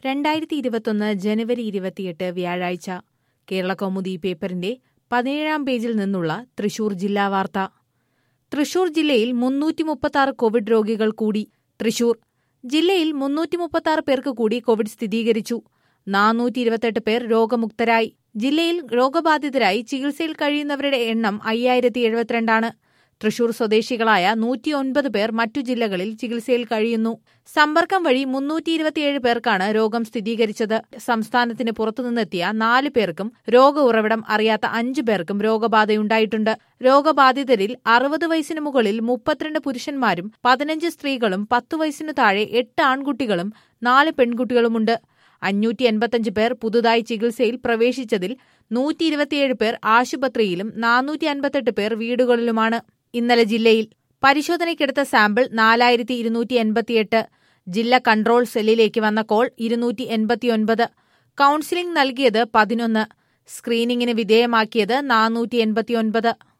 രണ്ടായിരത്തി ഇരുപത്തൊന്ന് ജനുവരി ഇരുപത്തിയെട്ട് വ്യാഴാഴ്ച കേരളകൗമുദി പേപ്പറിന്റെ പതിനേഴാം പേജിൽ നിന്നുള്ള തൃശൂർ ജില്ലാ വാർത്ത തൃശൂർ ജില്ലയിൽ മുന്നൂറ്റി മുപ്പത്തി കോവിഡ് രോഗികൾ കൂടി തൃശൂർ ജില്ലയിൽ മുന്നൂറ്റി മുപ്പത്തി പേർക്ക് കൂടി കോവിഡ് സ്ഥിരീകരിച്ചു നാനൂറ്റി ഇരുപത്തെട്ട് പേർ രോഗമുക്തരായി ജില്ലയിൽ രോഗബാധിതരായി ചികിത്സയിൽ കഴിയുന്നവരുടെ എണ്ണം അയ്യായിരത്തി എഴുപത്തിരണ്ടാണ് തൃശൂർ സ്വദേശികളായ നൂറ്റിയൊൻപത് പേർ മറ്റു ജില്ലകളിൽ ചികിത്സയിൽ കഴിയുന്നു സമ്പർക്കം വഴി മുന്നൂറ്റി ഇരുപത്തിയേഴ് പേർക്കാണ് രോഗം സ്ഥിരീകരിച്ചത് സംസ്ഥാനത്തിന് പുറത്തുനിന്നെത്തിയ നാല് പേർക്കും രോഗ ഉറവിടം അറിയാത്ത അഞ്ചു പേർക്കും രോഗബാധയുണ്ടായിട്ടുണ്ട് രോഗബാധിതരിൽ അറുപത് വയസ്സിന് മുകളിൽ മുപ്പത്തിരണ്ട് പുരുഷന്മാരും പതിനഞ്ച് സ്ത്രീകളും പത്തു വയസ്സിനു താഴെ എട്ട് ആൺകുട്ടികളും നാല് പെൺകുട്ടികളുമുണ്ട് അഞ്ഞൂറ്റി എൺപത്തഞ്ച് പേർ പുതുതായി ചികിത്സയിൽ പ്രവേശിച്ചതിൽ നൂറ്റി ഇരുപത്തിയേഴ് പേർ ആശുപത്രിയിലും നാനൂറ്റി അൻപത്തെട്ട് പേർ വീടുകളിലുമാണ് ഇന്നലെ ജില്ലയിൽ പരിശോധനയ്ക്കെടുത്ത സാമ്പിൾ നാലായിരത്തി ഇരുന്നൂറ്റി എൺപത്തിയെട്ട് ജില്ല കൺട്രോൾ സെല്ലിലേക്ക് വന്ന കോൾ ഇരുന്നൂറ്റി എൺപത്തിയൊൻപത് കൌൺസിലിംഗ് നൽകിയത് പതിനൊന്ന് സ്ക്രീനിംഗിന് വിധേയമാക്കിയത് നാനൂറ്റി എൺപത്തിയൊൻപത്